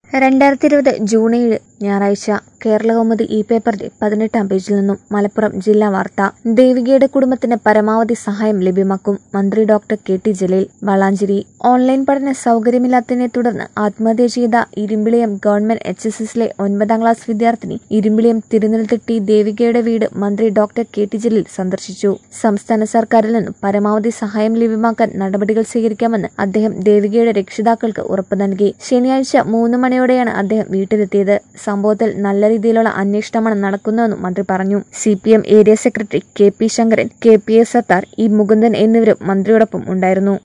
രണ്ടായിരത്തി ഇരുപത് ജൂൺ ഏഴ് ഞായറാഴ്ച കേരളകൗമുദി ഈ പേപ്പറിന്റെ പതിനെട്ടാം പേജിൽ നിന്നും മലപ്പുറം ജില്ലാ വാർത്ത ദേവികയുടെ കുടുംബത്തിന് പരമാവധി സഹായം ലഭ്യമാക്കും മന്ത്രി doctor K T Jaleel Valanchery online പഠന സൗകര്യമില്ലാത്തതിനെ തുടർന്ന് ആത്മഹത്യ ചെയ്ത ഇരുമ്പിളിയം ഗവൺമെന്റ് എച്ച് എസ് എസിലെ ഒൻപതാം ക്ലാസ് വിദ്യാർത്ഥിനി ഇരുമ്പിളിയം തിരുനെൽത്തിട്ടി ദേവികയുടെ വീട് മന്ത്രി ഡോക്ടർ കെ ടി ജലീൽ സന്ദർശിച്ചു സംസ്ഥാന സർക്കാരിൽ നിന്നും പരമാവധി സഹായം ലഭ്യമാക്കാൻ നടപടികൾ സ്വീകരിക്കാമെന്ന് അദ്ദേഹം ദേവികയുടെ രക്ഷിതാക്കൾക്ക് ഉറപ്പു നൽകി ശനിയാഴ്ച മൂന്ന് മണിയോടെയാണ് അദ്ദേഹം വീട്ടിലെത്തിയത് സംഭവത്തിൽ നല്ല രീതിയിലുള്ള അന്വേഷണമാണ് നടക്കുന്നതെന്നും മന്ത്രി പറഞ്ഞു C P M area secretary K P Sankaran K P S Sathar E Mukundan എന്നിവരും മന്ത്രിയോടൊപ്പം ഉണ്ടായിരുന്നു